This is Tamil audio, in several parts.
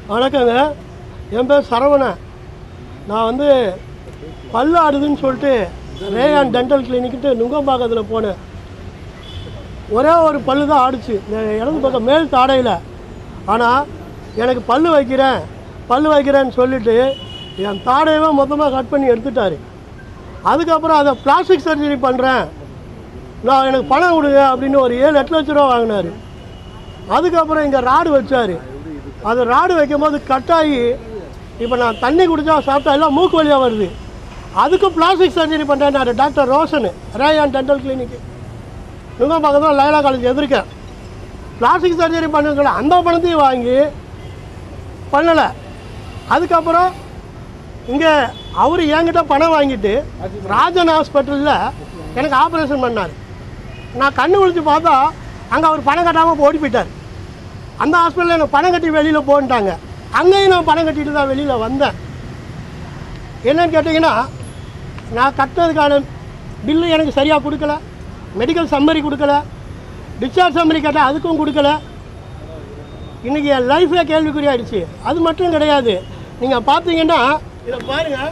வணக்கங்க என் பேர் சரவணன் நான் வந்து பல்லு ஆடுதுன்னு சொல்லிட்டு ரேயான் டென்டல் கிளினிக்கிட்டு நுங்கம்பாக்கத்தில் போனேன் ஒரே ஒரு பல்லு தான் ஆடுச்சு இந்த இடது பக்கம் மேல் தாடையில் ஆனால் எனக்கு பல்லு வைக்கிறேன் பல்லு வைக்கிறேன்னு சொல்லிட்டு என் தாடையவே மொத்தமாக கட் பண்ணி எடுத்துட்டாரு அதுக்கப்புறம் அதை பிளாஸ்டிக் சர்ஜரி பண்ணுறேன் நான் எனக்கு பணம் கொடுங்க அப்படின்னு ஒரு ஏழு எட்டு லட்ச ரூபா வாங்கினாரு அதுக்கப்புறம் இங்கே ராடு வச்சார் அது ராடு வைக்கும்போது கட்டாகி இப்போ நான் தண்ணி குடிச்சா சாப்பிட்டா எல்லாம் மூக்கு வழியாக வருது அதுக்கும் பிளாஸ்டிக் சர்ஜரி பண்ணுறேன் doctor Roshan Rayan dental clinic நுங்க பக்கத்தில் லைலா காலேஜ் எதிர்க்கேன் பிளாஸ்டிக் சர்ஜரி பண்ணுங்கள அந்த பணத்தையும் வாங்கி பண்ணலை அதுக்கப்புறம் இங்கே அவர் என்கிட்ட பணம் வாங்கிட்டு ராஜன் ஹாஸ்பிட்டலில் எனக்கு ஆப்ரேஷன் பண்ணார் நான் கண்ணு விழிச்சு பார்த்தா அங்கே அவர் பணம் கட்டாமல் ஓடி போயிட்டார் அந்த ஹாஸ்பிட்டலில் எனக்கு பணம் கட்டி வெளியில் போன்ட்டாங்க அங்கேயும் நான் பணம் கட்டிட்டு தான் வெளியில் வந்தேன் என்னன்னு கேட்டிங்கன்னா நான் கட்டினதுக்கான பில்லு எனக்கு சரியாக கொடுக்கல மெடிக்கல் சம்மரி கொடுக்கல டிஸ்சார்ஜ் சம்மரி கேட்டால் அதுக்கும் கொடுக்கல இன்றைக்கி என் லைஃபே கேள்விக்குறியாயிடுச்சு அது மட்டும் கிடையாது நீங்கள் பார்த்தீங்கன்னா இதை பாருங்கள்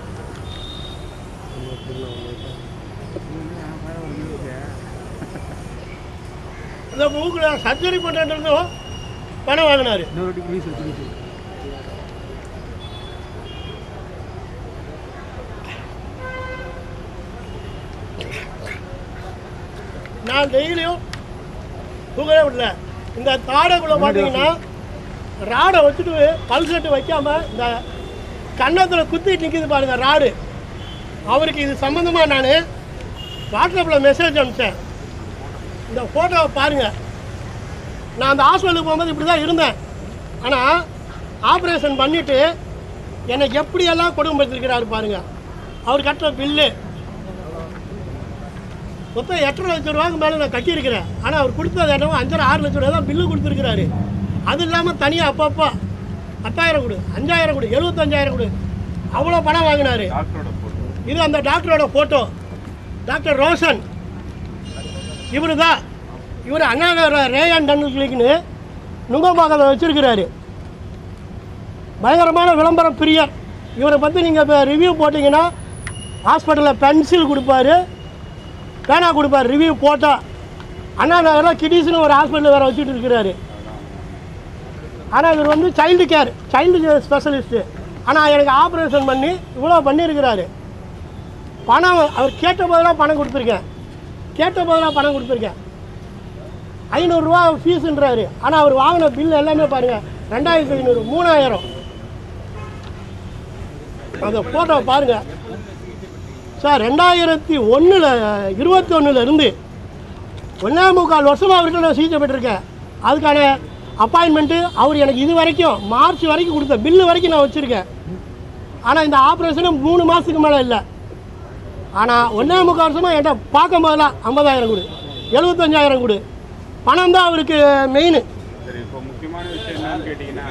இந்த மூக்கில் சர்ஜரி பண்ணுறதும் பணம் வாங்கினாரு நான் டெய்லியும் தூங்கவே விடல இந்த தாடைக்குள்ளே பார்த்தீங்கன்னா ராடை வச்சுட்டு பல் செட்டு வைக்காம இந்த கன்னத்தில் குத்திட்டு நிற்கிது பாருங்க ராடு அவருக்கு இது சம்மந்தமாக நான் வாட்ஸ்அப்பில் மெசேஜ் அனுப்பிச்சேன் இந்த ஃபோட்டோவை பாருங்கள் நான் அந்த ஹாஸ்பிட்டலுக்கு போகும்போது இப்படி தான் இருந்தேன் ஆனால் ஆப்ரேஷன் பண்ணிவிட்டு என்னை எப்படியெல்லாம் கொடுமைப்படுத்திருக்கிறாரு பாருங்க அவர் கட்டுற பில்லு மொத்தம் எட்டரை லட்ச ரூபாய்க்கு மேலே நான் கட்டியிருக்கிறேன் ஆனால் அவர் கொடுத்தது என்னவோ அஞ்சரை ஆறு லட்ச ரூபா தான் பில்லு கொடுத்துருக்கிறாரு அது இல்லாமல் தனியாக அப்பப்போ பத்தாயிரம் கொடு அஞ்சாயிரம் கொடு எழுபத்தஞ்சாயிரம் கொடு அவ்வளோ பணம் வாங்கினாரு இது அந்த டாக்டரோட ஃபோட்டோ டாக்டர் ரோஷன் இவரு தான் இவர் அண்ணா நகர் ரேயான் டன்னல் கிளினிக்னு நுங்கம்பாக்கத்தில் வச்சுருக்கிறாரு பயங்கரமான விளம்பரம் பிரியர் இவரை பற்றி நீங்கள் இப்போ ரிவ்யூ போட்டிங்கன்னா ஹாஸ்பிட்டலில் பென்சில் கொடுப்பாரு பேனா கொடுப்பாரு ரிவ்யூ போட்டால் அண்ணா நகரில் கிடிஸ்னு ஒரு ஹாஸ்பிட்டல் வேறு வச்சுட்டு இருக்கிறாரு ஆனால் இவர் வந்து சைல்டு கேர் சைல்டு ஸ்பெஷலிஸ்ட்டு ஆனால் எனக்கு ஆப்ரேஷன் பண்ணி இவ்வளோ பண்ணியிருக்கிறாரு பணம் அவர் கேட்ட போதெல்லாம் பணம் கொடுத்துருக்கேன் கேட்ட போதெல்லாம் பணம் கொடுத்துருக்கேன் ஐநூறுரூவா ஃபீஸுன்றாரு ஆனால் அவர் வாங்கின பில் எல்லாமே பாருங்கள் ரெண்டாயிரத்தி ஐநூறு மூணாயிரம் அந்த ஃபோட்டோ பாருங்கள் சார் ரெண்டாயிரத்தி ஒன்றில் இருபத்தி ஒன்றில் இருந்து ஒன்றே முக்கால் வருஷமாக அவர்கிட்ட நான் சிகிச்சை பெற்றிருக்கேன் அதுக்கான அப்பாயின்மெண்ட்டு அவர் எனக்கு இது வரைக்கும் மார்ச் வரைக்கும் கொடுத்த பில்லு வரைக்கும் நான் வச்சுருக்கேன் ஆனால் இந்த ஆப்ரேஷனு மூணு மாதத்துக்கு மேலே இல்லை ஆனால் ஒன்றே முக்கால் வருஷமாக என்கிட்ட பார்க்கும் போதெல்லாம் ஐம்பதாயிரம் கொடு எழுபத்தஞ்சாயிரம் கொடு பணம் தான் அவருக்கு மெயின் சரி இப்போ முக்கியமான விஷயம் என்னன்னு கேட்டிங்கன்னா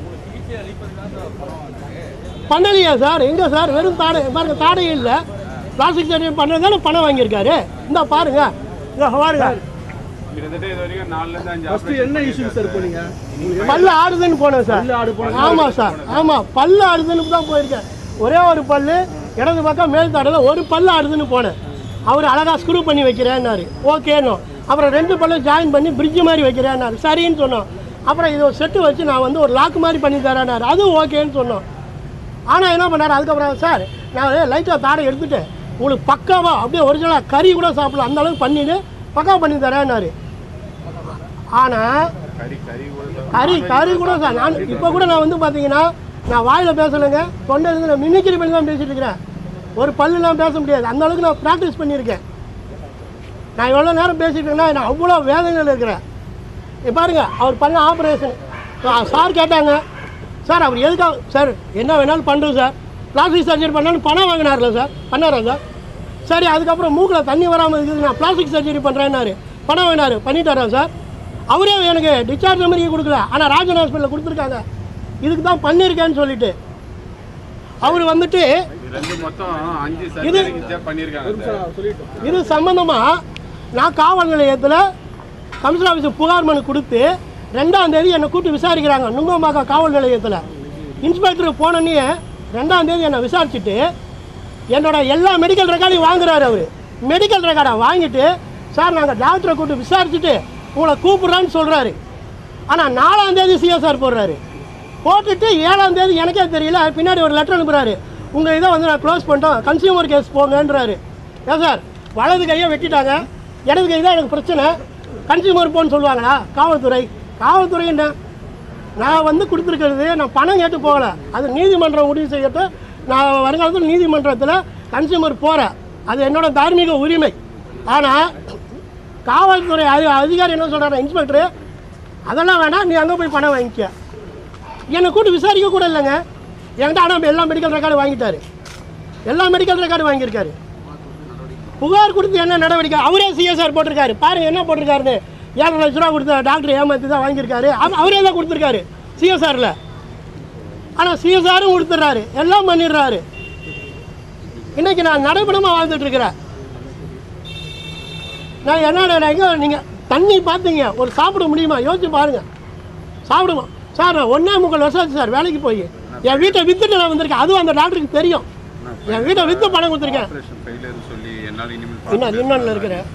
பண்ணலையா சார் எங்கே சார் வெறும் தாடை பாருங்க தாடையே இல்லை பிளாஸ்டிக் சர்ஜரி பண்ணுறதால பணம் வாங்கியிருக்காரு இந்த பாருங்க இந்த பாருங்க கிட்டத்தட்ட இது வரைக்கும் நாலுலேருந்து அஞ்சு ஃபர்ஸ்ட் என்ன இஷ்யூ சார் போனீங்க பல்லு ஆடுதுன்னு போனேன் சார் பல்லு ஆடு போனது. ஆமாம் சார் ஆமாம் பல்லு ஆடுதுன்னு தான் போயிருக்கேன் ஒரே ஒரு பல்லு இடது பக்கம் மேல் தாடையில் ஒரு பல்லு ஆடுதுன்னு போனேன் அவர் அழகாக ஸ்க்ரூ பண்ணி வைக்கிறேன்னாரு ஓகேன்னு அப்புறம் ரெண்டு பல்லும் ஜாயின் பண்ணி பிரிட்ஜ் மாதிரி வைக்கிறேன்னாரு சரின்னு சொன்னோம் அப்புறம் இது ஒரு செட்டு வச்சு நான் வந்து ஒரு லாக் மாதிரி பண்ணி தரேன்னாரு அதுவும் ஓகேன்னு சொன்னோம் ஆனால் என்ன பண்ணார் அதுக்கப்புறம் சார் நான் லைட்டாக தாடை எடுத்துட்டேன் உங்களுக்கு பக்காவா அப்படியே ஒரிஜினலாக கறி கூட சாப்பிடலாம் அந்த அளவுக்கு பண்ணிட்டு பக்காவா பண்ணி தரேன்னாரு ஆனால் கறி கறி கூட கறி கறி கூட சார் நான் இப்போ கூட நான் வந்து பார்த்தீங்கன்னா நான் வாயில் பேசலைங்க தொண்டை இருந்து நான் மிமிக்ரி பண்ணி தான் பேசிட்டு இருக்கிறேன் ஒரு பல்லுலாம் பேச முடியாது அந்த அளவுக்கு நான் ப்ராக்டிஸ் பண்ணியிருக்கேன் நான் எவ்வளோ நேரம் பேசிட்டு இருக்கேன்னா நான் அவ்வளோ வேதனையில் இருக்கிறேன் இப்போ பாருங்க அவர் பண்ண ஆப்ரேஷன் சார் கேட்டாங்க சார் அவர் எதுக்காக சார் என்ன வேணாலும் பண்ணுறோம் சார் பிளாஸ்டிக் சர்ஜரி பண்ணாலும் பணம் வாங்கினார்ல சார் பண்ணாரா சார் சரி அதுக்கப்புறம் மூக்கில் தண்ணி வராமல் இருக்குது நான் பிளாஸ்டிக் சர்ஜரி பண்ணுறேன்னாரு பணம் வாங்கினாரு பண்ணிட்டாரா சார் அவரே எனக்கு டிஸ்சார்ஜ் நம்பர் கொடுக்கல ஆனால் ராஜன் ஹாஸ்பிட்டலில் கொடுத்துருக்காங்க இதுக்கு தான் பண்ணியிருக்கேன்னு சொல்லிட்டு அவர் வந்துட்டு இது ரெண்டு மொத்தம் அஞ்சு சர்ஜரி பண்ணியிருக்காங்க சார் இது சம்பந்தமாக நான் காவல் நிலையத்தில் கமிஷனர் ஆஃபீஸர் புகார் மனு கொடுத்து ரெண்டாம் தேதி என்னை கூப்பிட்டு விசாரிக்கிறாங்க நுங்கம்பாக்கம் காவல் நிலையத்தில் இன்ஸ்பெக்டர் போனோன்னே ரெண்டாம் தேதி என்னை விசாரிச்சுட்டு என்னோட எல்லா மெடிக்கல் ரெக்கார்டையும் வாங்குறாரு அவர் மெடிக்கல் ரெக்கார்டை வாங்கிட்டு சார் நாங்கள் டாக்டரை கூப்பிட்டு விசாரிச்சுட்டு உங்களை கூப்பிட்றான்னு சொல்கிறாரு ஆனால் நாலாம் தேதி சிஎஸ்ஆர் போடுறாரு போட்டுட்டு ஏழாம் தேதி எனக்கே தெரியல பின்னாடி ஒரு லெட்டர் அனுப்புகிறாரு உங்கள் இதை வந்து நான் க்ளோஸ் பண்ணிட்டோம் கன்சியூமர் கேஸ் போங்கன்றாரு ஏன் சார் வலது கையை வெட்டிட்டாங்க இடது கை தான் எனக்கு பிரச்சனை கன்சியூமர் போன்னு சொல்லுவாங்களா காவல்துறை காவல்துறை என்ன நான் வந்து கொடுத்துருக்கிறது நான் பணம் கேட்டு போகல அது நீதிமன்றம் முடிவு செய்யட்டு நான் வருங்காலத்தில் நீதிமன்றத்தில் கன்சியூமர் போகிறேன் அது என்னோட தார்மீக உரிமை ஆனால் காவல்துறை அதி அதிகாரி என்ன சொல்கிறாரு இன்ஸ்பெக்டரு அதெல்லாம் வேணாம் நீ அங்கே போய் பணம் வாங்கிக்க என்னை கூட்டு விசாரிக்க கூட இல்லைங்க என்கிட்ட ஆனால் எல்லா மெடிக்கல் ரெக்கார்டு வாங்கிட்டாரு எல்லா மெடிக்கல் ரெக்கார்டு வாங்கியிருக்காரு புகார் கொடுத்து என்ன நடவடிக்கை அவரே சிஎஸ்ஆர் போட்டிருக்காரு பாருங்க என்ன போட்டிருக்காருன்னு ஏழரை லட்ச ரூபா கொடுத்த டாக்டர் ஏமாற்றி தான் வாங்கியிருக்காரு அவ- அவரே தான் கொடுத்துருக்காரு சிஎஸ்ஆரில் ஆனால் சிஎஸ்ஆரும் கொடுத்துட்றாரு எல்லாம் பண்ணிடுறாரு இன்னைக்கு நான் நடைபெறமாக வாழ்ந்துட்டு இருக்கிறேன் நான் என்ன எங்கே நீங்கள் தண்ணி பார்த்தீங்க ஒரு சாப்பிட முடியுமா யோசிச்சு பாருங்க சாப்பிடுமா சார் நான் ஒன்றே முக்கால் வருஷம் ஆச்சு சார் வேலைக்கு போய் என் வீட்டை வித்துட்டு நான் வந்திருக்கேன் அதுவும் அந்த டாக்டருக்கு தெரியும் என் வீட்டை வித்து பணம் கொடுத்துருக்கேன் ஆபரேஷன் ஃபெயிலியர் சொல்லி என்னால் இனிமேல் இன்னும் பார்க்க இன்னொன்று இருக்கிறேன்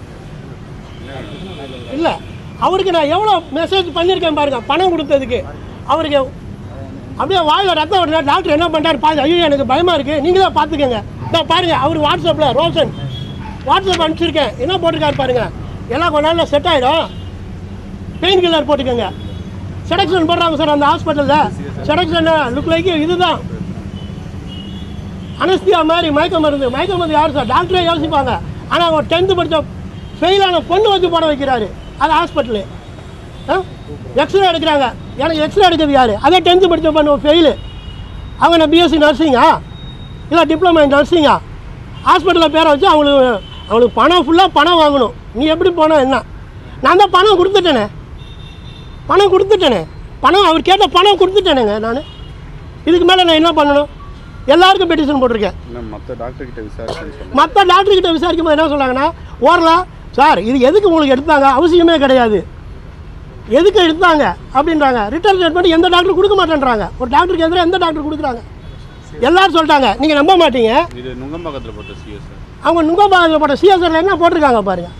இல்லை அவருக்கு நான் எவ்வளோ மெசேஜ் பண்ணியிருக்கேன் பாருங்க பணம் கொடுத்ததுக்கு அவருக்கு அப்படியே வாயில் ரத்தம் வருது டாக்டர் என்ன பண்ணுறாரு பாருங்க ஐயோ எனக்கு பயமாக இருக்குது நீங்களே தான் பார்த்துக்கங்க இதோ பாருங்க அவர் வாட்ஸ்அப்பில் ரோஷன் வாட்ஸ்அப் அனுப்பிச்சிருக்கேன் என்ன போட்டிருக்காரு பாருங்க எல்லாம் கொஞ்ச நாளில் செட் ஆகிடும் பெயின் கில்லர் போட்டுக்கோங்க செடக்ஷன் போடுறாங்க சார் அந்த ஹாஸ்பிட்டலில் செடக்ஷன் லுக் லைக் இதுதான் அனஸ்தியா மாதிரி மயக்க மருந்து மயக்க மருந்து யார் சார் டாக்டரே யோசிப்பாங்க ஆனால் அவங்க டென்த்து படித்த ஃபெயிலான பொண்ணு வச்சு போட வைக்கிறாரு அது ஹாஸ்பிட்டலு எக்ஸ்ரே எடுக்கிறாங்க எனக்கு எக்ஸ்ரே எடுக்கிறது யார் அதே டென்த்து படித்த பொண்ணு ஃபெயிலு அவங்க நான் பிஎஸ்சி நர்சிங்கா இல்லை டிப்ளமா இன் நர்சிங்கா ஹாஸ்பிட்டலில் பேரை வச்சு அவங்களுக்கு அவங்களுக்கு பணம் ஃபுல்லாக பணம் வாங்கணும் நீ எப்படி போனால் என்ன நான் தான் பணம் கொடுத்துட்டேனே பணம் கொடுத்துட்டேனே பணம் அவர் கேட்ட பணம் கொடுத்துட்டேனேங்க நான் இதுக்கு மேலே நான் என்ன பண்ணணும் எல்லாருக்கும் பெட்டிஷன் போட்டிருக்கேன் இன்னும் மற்ற டாக்டர் கிட்ட விசாரிச்சுன்னு சொன்னேன் மற்ற டாக்டர்கிட்ட விசாரிக்கும் போது என்ன சொல்கிறாங்கன்னா ஓரலாம் சார் இது எதுக்கு உங்களுக்கு எடுத்தாங்க அவசியமே கிடையாது எதுக்கு எடுத்தாங்க அப்படின்றாங்க ரிட்டர்ன் ஸ்டேட்மெண்ட் எந்த டாக்டர் கொடுக்க மாட்டேன்றாங்க ஒரு டாக்டருக்கு எதிராக எந்த டாக்டர் கொடுக்குறாங்க எல்லாரும் சொல்லிட்டாங்க நீங்கள் நம்ப மாட்டீங்க இது நுங்கம்பாக்கத்தில் போட்ட சிஎஸ் அவங்க நுங்கம்பாகத்தில் போட்ட சிஎஸ்ஆரில் என்ன போட்டிருக்காங்க பாருங்க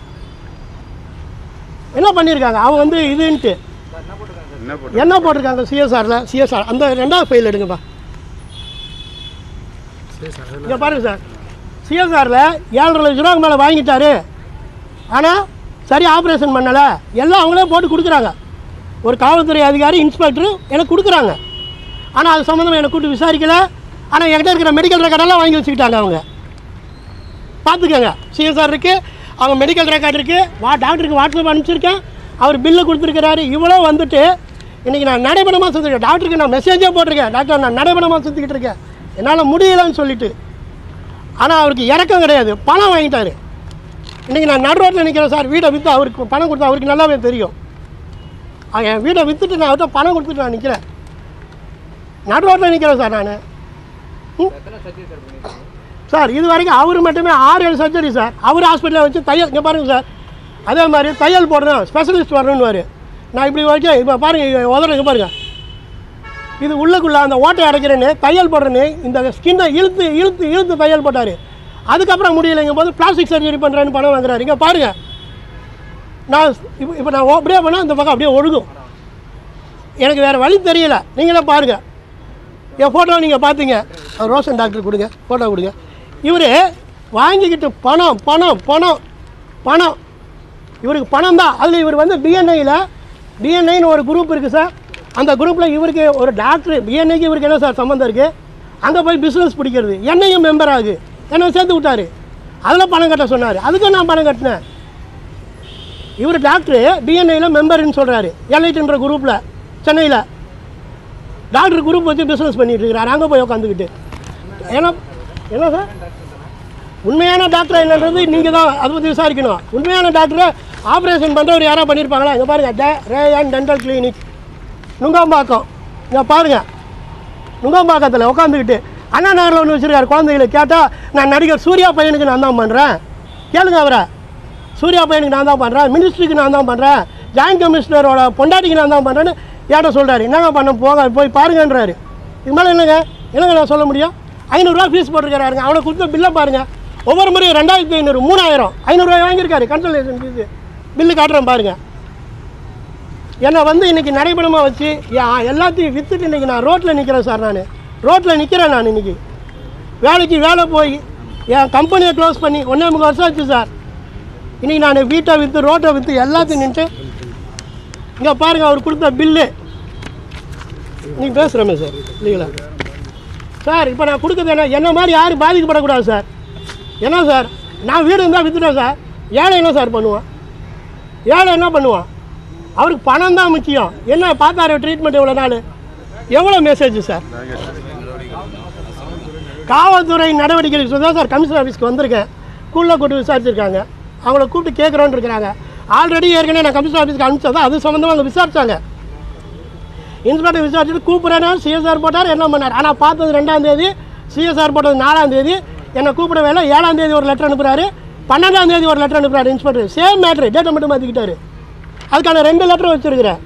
என்ன பண்ணியிருக்காங்க அவங்க வந்து இதுன்ட்டு என்ன போட்ட என்ன போட்டிருக்காங்க சிஎஸ்ஆரில் சிஎஸ்ஆர் அந்த ரெண்டாவது ஃபைல் எடுங்கப்பா இங்கே பாருங்க சார் சிஎஸ்ஆரில் ஏழரை லட்ச ரூபாய்க்கு மேலே வாங்கிட்டாரு ஆனால் சரி ஆப்ரேஷன் பண்ணலை எல்லாம் அவங்களே போட்டு கொடுக்குறாங்க ஒரு காவல்துறை அதிகாரி இன்ஸ்பெக்டர் எனக்கு கொடுக்குறாங்க ஆனால் அது சம்மந்தமாக எனக்கு கூப்பிட்டு விசாரிக்கல ஆனால் என்கிட்ட இருக்கிற மெடிக்கல் ரெக்கார்டெல்லாம் வாங்கி வச்சுக்கிட்டாங்க அவங்க பார்த்துக்கோங்க சிஎஸ்ஆர் இருக்குது அவங்க மெடிக்கல் ரெக்கார்ட் இருக்குது வா டாக்டருக்கு வாட்ஸ்அப் அனுப்பிச்சிருக்கேன் அவர் பில்லு கொடுத்துருக்கிறாரு இவ்வளோ வந்துட்டு இன்றைக்கி நான் நடைபெறமாக சுற்றிருக்கேன் டாக்டருக்கு நான் மெசேஜே போட்டிருக்கேன் டாக்டர் நான் நடைபெறமாக சுற்றிக்கிட்டு இருக்கேன் என்னால் முடியலன்னு சொல்லிட்டு ஆனால் அவருக்கு இறக்கம் கிடையாது பணம் வாங்கிட்டாரு இன்றைக்கி நான் நடு ரோட்டில் நிற்கிறேன் சார் வீடை விற்று அவருக்கு பணம் கொடுத்தா அவருக்கு நல்லாவே தெரியும் ஆ, என் வீடை விற்றுட்டு நான் அவர்கிட்ட பணம் கொடுத்துட்டு நான் நிற்கிறேன் நடு ரோட்டில் நிற்கிறேன் சார் நான் சார் இது வரைக்கும் அவர் மட்டுமே ஆறு ஏழு சர்ஜரி சார் அவர் ஹாஸ்பிட்டலில் வச்சு தையல் இங்கே பாருங்கள் சார் அதே மாதிரி தையல் போடணும் ஸ்பெஷலிஸ்ட் வரணும்னு நான் இப்படி வரைக்கும் இப்போ பாருங்கள் உதறங்க பாருங்கள் இது உள்ளுக்குள்ளே அந்த ஓட்டை அடைக்கிறேன்னு தையல் போடுறேன்னு இந்த ஸ்கின்னை இழுத்து இழுத்து இழுத்து தையல் போட்டார் அதுக்கப்புறம் முடியலைங்கும் போது பிளாஸ்டிக் சர்ஜரி பண்ணுறேன்னு பணம் வாங்குறாரு இங்கே பாருங்கள் நான் இப்போ இப்போ நான் அப்படியே பண்ணால் இந்த பக்கம் அப்படியே ஒழுகும் எனக்கு வேறு வழி தெரியல நீங்களே பாருங்கள் என் ஃபோட்டோ நீங்கள் பார்த்தீங்க ரோஷன் டாக்டர் கொடுங்க ஃபோட்டோ கொடுங்க இவர் வாங்கிக்கிட்டு பணம் பணம் பணம் பணம் இவருக்கு பணம் தான் அதில் இவர் வந்து பிஎன்ஐயில் பிஎன்ஐன்னு ஒரு குரூப் இருக்குது சார் அந்த குரூப்பில் இவருக்கு ஒரு டாக்டர் பிஎன்ஐக்கு இவருக்கு என்ன சார் சம்மந்தம் இருக்குது அங்கே போய் பிஸ்னஸ் பிடிக்கிறது என்னையும் மெம்பர் ஆகு என்னை சேர்த்து விட்டாரு அதில் பணம் கட்ட சொன்னார் அதுக்கும் நான் பணம் கட்டினேன் இவர் டாக்டரு பிஎன்ஐயில் மெம்பர்னு சொல்கிறாரு எல்ஐட்டுன்ற குரூப்பில் சென்னையில் டாக்டர் குரூப் வச்சு பிஸ்னஸ் பண்ணிட்டு இருக்கிறார் அங்கே போய் உட்காந்துக்கிட்டு ஏன்னா என்ன சார் உண்மையான டாக்டர் என்னன்றது நீங்கள் தான் அதை பற்றி விசாரிக்கணும் உண்மையான டாக்டரை ஆப்ரேஷன் பண்ணுறவர் யாராவது பண்ணியிருப்பாங்களா இங்கே பாருங்கள் டே ரேயான் டென்டல் கிளினிக் நுங்கம்பாக்கம் இங்கே பாருங்கள் நுங்கம்பாக்கத்தில் உட்காந்துக்கிட்டு அண்ணா நகரில் ஒன்று வச்சுருக்காரு குழந்தைகளை கேட்டால் நான் நடிகர் சூர்யா பையனுக்கு நான் தான் பண்ணுறேன் கேளுங்க அவரை சூர்யா பையனுக்கு நான் தான் பண்ணுறேன் மினிஸ்ட்ரிக்கு நான் தான் பண்ணுறேன் ஜாயின்ட் கமிஷனரோட பொண்டாட்டிக்கு நான் தான் பண்ணுறேன்னு ஏட்ட சொல்கிறாரு என்னங்க பண்ண போங்க போய் பாருங்கன்றாரு இது மேலே என்னங்க என்னங்க நான் சொல்ல முடியும் ஐநூறுரூவா ஃபீஸ் போட்டிருக்காருங்க அவனை கொடுத்த பில்லை பாருங்கள் ஒவ்வொரு முறையும் ரெண்டாயிரத்தி ஐநூறு மூணாயிரம் ஐநூறுரூவா வாங்கியிருக்காரு கன்சல்டேஷன் ஃபீஸு பில்லு காட்டுறேன் பாருங்கள் என்னை வந்து இன்றைக்கி நடைபெறமாக வச்சு யா- எல்லாத்தையும் விற்றுட்டு இன்றைக்கி நான் ரோட்டில் நிற்கிறேன் சார் நான் ரோட்டில் நிற்கிறேன் நான் இன்றைக்கி வேலைக்கு வேலை போய் என் கம்பெனியை க்ளோஸ் பண்ணி ஒன்றே முக்கால் வருஷம் ஆச்சு சார் இன்றைக்கி நான் வீட்டை விற்று ரோட்டை விற்று எல்லாத்தையும் நின்று இங்கே பாருங்கள் அவர் கொடுத்த பில்லு நீங்கள் பேசுகிறோமே சார் இல்லைங்களா சார் இப்போ நான் கொடுக்குறது என்ன என்ன மாதிரி யாரும் பாதிக்கப்படக்கூடாது சார் என்ன சார் நான் வீடு இருந்தால் விற்றுட்டேன் சார் ஏழை என்ன சார் பண்ணுவான் ஏழை என்ன பண்ணுவான் அவருக்கு பணம் தான் முக்கியம் என்ன பார்த்தாரு ட்ரீட்மெண்ட் எவ்வளோ நாள் எவ்வளோ மெசேஜ் சார் காவல்துறை நடவடிக்கை சொல்லி சார் கமிஷனர் ஆஃபீஸ்க்கு வந்திருக்கேன் ஸ்கூலில் கூப்பிட்டு விசாரிச்சிருக்காங்க அவங்கள கூப்பிட்டு கேட்குறோன்னு இருக்கிறாங்க ஆல்ரெடி ஏற்கனவே நான் கமிஷனர் ஆஃபீஸ்க்கு அனுப்பிச்சதா அது சம்மந்தமாக அவங்க விசாரிச்சாங்க இன்ஸ்பெக்டர் விசாரிச்சுட்டு கூப்பிட்றேன்னா சிஎஸ்ஆர் போட்டார் என்ன பண்ணார் ஆனால் பார்த்தது ரெண்டாம் தேதி சிஎஸ்ஆர் போட்டது நாலாம் தேதி என்னை கூப்பிடவே இல்லை ஏழாம் தேதி ஒரு லெட்டர் அனுப்புறாரு பன்னெண்டாம் தேதி ஒரு லெட்டர் அனுப்புறாரு இன்ஸ்பெக்டர் சேம் மேட்ரு டேட்டை மட்டும் மாற்றிக்கிட்டாரு அதுக்கான ரெண்டு லெட்டர் வச்சுருக்கிறேன்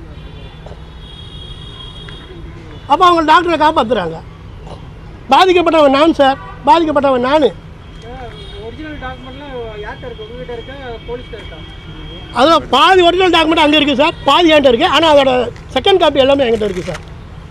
அப்போ அவங்க டாக்டரை காப்பாற்றுறாங்க பாதிக்கப்பட்டவன் நான் சார் பாதிக்கப்பட்டவன் நான் ஒரிஜினல் டாக்குமெண்ட்லாம் யார்கிட்ட இருக்கு உங்ககிட்ட இருக்கா போலீஸ்கிட்ட இருக்கா அதில் பாதி ஒரிஜினல் டாக்குமெண்ட் அங்கே இருக்குது சார் பாதி என்கிட்ட இருக்குது ஆனால் அதோட செகண்ட் காப்பி எல்லாமே என்கிட்ட இருக்குது சார்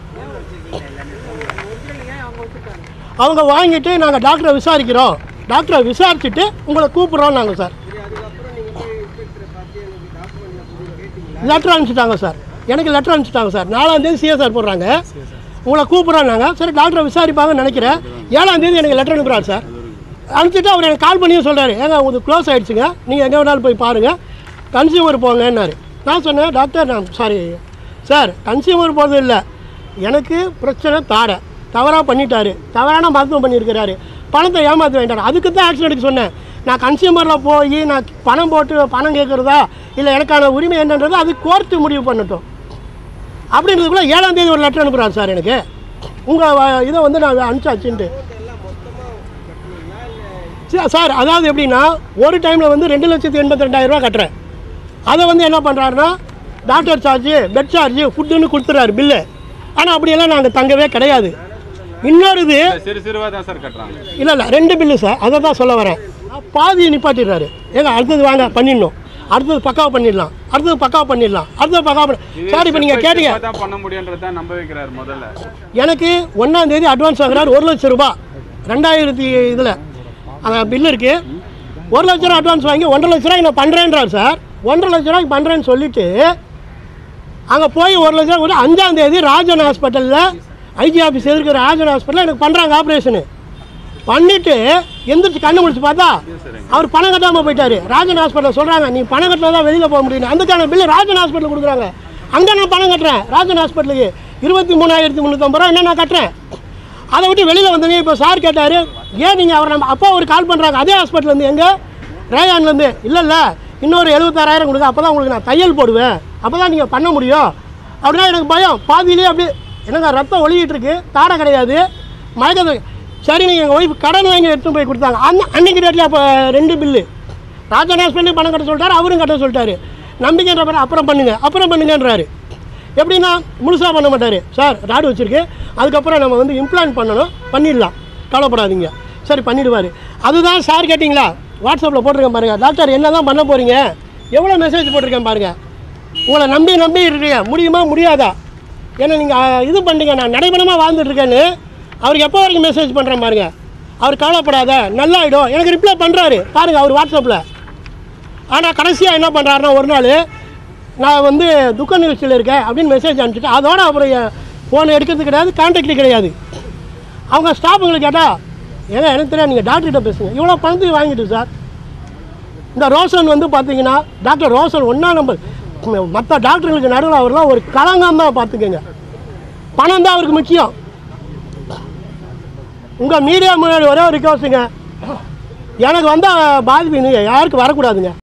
ஒரிஜினல் ஏன் அவங்க வச்சுருக்காங்க அவங்க வாங்கிட்டு நாங்கள் டாக்டரை விசாரிக்கிறோம் டாக்டரை விசாரிச்சுட்டு உங்களை கூப்பிட்றோம் நாங்கள் சார் அதுக்கப்புறம் நீங்கள் போய் இன்ஸ்பெக்டரை பார்த்து எனக்கு டாக்குமெண்ட் கொடுத்து கேட்டிங்களா லெட்டர் அனுப்பிச்சிட்டாங்க சார் எனக்கு லெட்டர் அனுப்பிச்சிட்டாங்க சார் நாலாம் தேதி சிஎஸ்ஆர் போடுறாங்க உங்களை கூப்பிட்றோம் நாங்கள் சரி டாக்டரை விசாரிப்பாங்கன்னு நினைக்கிறேன் ஏழாம் தேதி எனக்கு லெட்டர் அனுப்புகிறார் சார் அனுப்பிச்சிட்டு அவர் எனக்கு கால் பண்ணியும் சொல்கிறாரு ஏங்க உங்களுக்கு க்ளோஸ் ஆகிடுச்சுங்க நீங்கள் எங்கே வேணாலும் போய் பாருங்கள் கன்சியூமர் போங்கன்னாரு நான் சொன்னேன் டாக்டர் நான் சாரி சார் கன்சியூமர் போகிறது இல்லை எனக்கு பிரச்சனை தாடை தவறாக பண்ணிட்டாரு தவறான மருத்துவம் பண்ணியிருக்கிறாரு பணத்தை ஏமாற்ற வேண்டாம் அதுக்கு தான் ஆக்சிடென்ட்டுக்கு சொன்னேன் நான் கன்சியூமரில் போய் நான் பணம் போட்டு பணம் கேட்குறதா இல்லை எனக்கான உரிமை என்னன்றது அது கோர்ட்டு முடிவு பண்ணட்டும் அப்படின்றதுக்குள்ள ஏழாம் தேதி ஒரு லெட்டர் அனுப்புகிறார் சார் எனக்கு உங்கள் இதை வந்து நான் அனுப்பிச்சாச்சுன்ட்டு சரி, சார் அதாவது எப்படின்னா ஒரு டைமில் வந்து ரெண்டு லட்சத்தி எண்பத்தி ரெண்டாயிரரூவா கட்டுறேன் அதை வந்து என்ன பண்ணுறாருன்னா டாக்டர் சார்ஜு பெட் சார்ஜு ஃபுட்டுன்னு கொடுத்துறாரு பில்லு ஆனால் அப்படியெல்லாம் நாங்கள் தங்கவே கிடையாது இன்னொரு இது சிறு சிறுவா தான் சார் கட்டுறாங்க இல்லை இல்லை ரெண்டு பில்லு சார் அதை தான் சொல்ல வரேன் பாதி நிப்பாட்டிடுறாரு ஏங்க அடுத்தது வாங்க பண்ணிடணும் அடுத்தது பக்காவா பண்ணிடலாம் அடுத்தது பக்காவா பண்ணிடலாம் அடுத்தது பக்காவா பண்ணி சார் இப்போ நீங்கள் கேட்டீங்க தான் பண்ண முடியுன்றதை நம்ப வைக்கிறார் முதல்ல எனக்கு ஒன்றாம் தேதி அட்வான்ஸ் வாங்குறாரு ஒரு லட்சம் ரூபாய் ரெண்டாயிரத்தி இதில் அந்த பில் இருக்குது ஒரு லட்ச ரூபா அட்வான்ஸ் வாங்கி ஒன்றரை லட்ச ரூபாய்க்கு நான் பண்ணுறேன்றார் சார் ஒன்றரை லட்ச ரூபாய்க்கு பண்ணுறேன்னு சொல்லிட்டு அங்கே போய் ஒரு லட்ச ரூபா கொடுத்து அஞ்சாம் தேதி ராஜன் ஹாஸ்பிட்டலில் ஐஜி ஆஃபீஸ் எதிர்க்கிற ராஜன் ஹாஸ்பிட்டலில் எனக்கு பண்ணுறாங்க ஆப்ரேஷனு பண்ணிவிட்டு எந்திரிச்சு கண்ணு முடிச்சு பார்த்தா அவர் பணம் கட்டாமல் போயிட்டாரு ராஜன் ஹாஸ்பிட்டல் சொல்கிறாங்க நீ பணம் கட்டினா தான் வெளியில் போக முடியும் அதுக்கான பில்லு ராஜன் ஹாஸ்பிட்டல் கொடுக்குறாங்க அங்கே நான் பணம் கட்டுறேன் ராஜன் ஹாஸ்பிட்டலுக்கு இருபத்தி மூணாயிரத்தி முந்நூற்றம்பது ரூபா என்ன நான் கட்டுறேன் அதை விட்டு வெளியில் வந்தீங்க இப்போ சார் கேட்டார் ஏன் நீங்கள் அவர் நம்ம அப்பா ஒரு கால் பண்ணுறாங்க அதே ஹாஸ்பிட்டல்லேருந்து எங்கே ரேயான்லேருந்து இல்லை இல்லை இன்னொரு எழுபத்தாறாயிரம் கொடுங்க அப்போ தான் உங்களுக்கு நான் தையல் போடுவேன் அப்போ தான் நீங்கள் பண்ண முடியும் அப்படின்னா எனக்கு பயம் பாதியிலே அப்படி என்னங்க ரத்தம் ஒழுகிட்டு இருக்கு தாடை கிடையாது மயக்கத்தை சரி நீங்கள் எங்கள் ஒய்ஃப் கடன் வாங்கி எடுத்துன்னு போய் கொடுத்தாங்க அந்த அன்னைக்கு ரேட்டில் அப்போ ரெண்டு பில்லு ராஜன் ஹாஸ்பிட்டலுக்கு பணம் கட்ட சொல்லிட்டாரு அவரும் கட்ட சொல்லிட்டாரு நம்பிக்கைன்ற பேர் அப்புறம் பண்ணுங்க அப்புறம் பண்ணுங்கன்றாரு எப்படின்னா முழுசாக பண்ண மாட்டார் சார் ராடு வச்சுருக்கு அதுக்கப்புறம் நம்ம வந்து இம்ப்ளான் பண்ணணும் பண்ணிடலாம் கவலைப்படாதீங்க சரி பண்ணிடுவார் அதுதான் சார் கேட்டிங்களா வாட்ஸ்அப்பில் போட்டிருக்கேன் பாருங்கள் டாக்டர் என்ன தான் பண்ண போகிறீங்க எவ்வளோ மெசேஜ் போட்டிருக்கேன் பாருங்கள் உங்களை நம்பி நம்பி இருக்கீங்க முடியுமா முடியாதா ஏன்னா நீங்கள் இது பண்ணுறீங்க நான் நடைபெறமாக வாழ்ந்துட்டுருக்கேன்னு அவருக்கு எப்போ வரைக்கும் மெசேஜ் பண்ணுறேன் பாருங்க அவர் கவலைப்படாத நல்லாயிடும் எனக்கு ரிப்ளை பண்ணுறாரு பாருங்கள் அவர் வாட்ஸ்அப்பில் ஆனால் கடைசியாக என்ன பண்ணுறாருன்னா ஒரு நாள் நான் வந்து துக்க நிகழ்ச்சியில் இருக்கேன் அப்படின்னு மெசேஜ் அனுப்பிச்சிட்டு அதோட அப்புறம் ஃபோன் எடுக்கிறது கிடையாது கான்டாக்ட் கிடையாது அவங்க ஸ்டாஃபுங்களுக்கு கேட்டால் ஏங்க எனக்கு தெரியாது நீங்கள் டாக்டர்கிட்ட பேசுங்க இவ்வளோ பணத்துக்கு வாங்கிட்டு சார் இந்த ரோஷன் வந்து பார்த்தீங்கன்னா டாக்டர் ரோஷன் ஒன்றா நம்பர் மற்ற டாக்டர்களுக்கு நடுவில் அவர்லாம் ஒரு களங்கம் தான் பார்த்துக்கோங்க பணம் தான் அவருக்கு முக்கியம் உங்கள் மீடியா முன்னாடி ஒரே ஒரு ரிக்வஸ்ட்டுங்க எனக்கு வந்த பாதிப்பு நீங்கள் யாருக்கும் வரக்கூடாதுங்க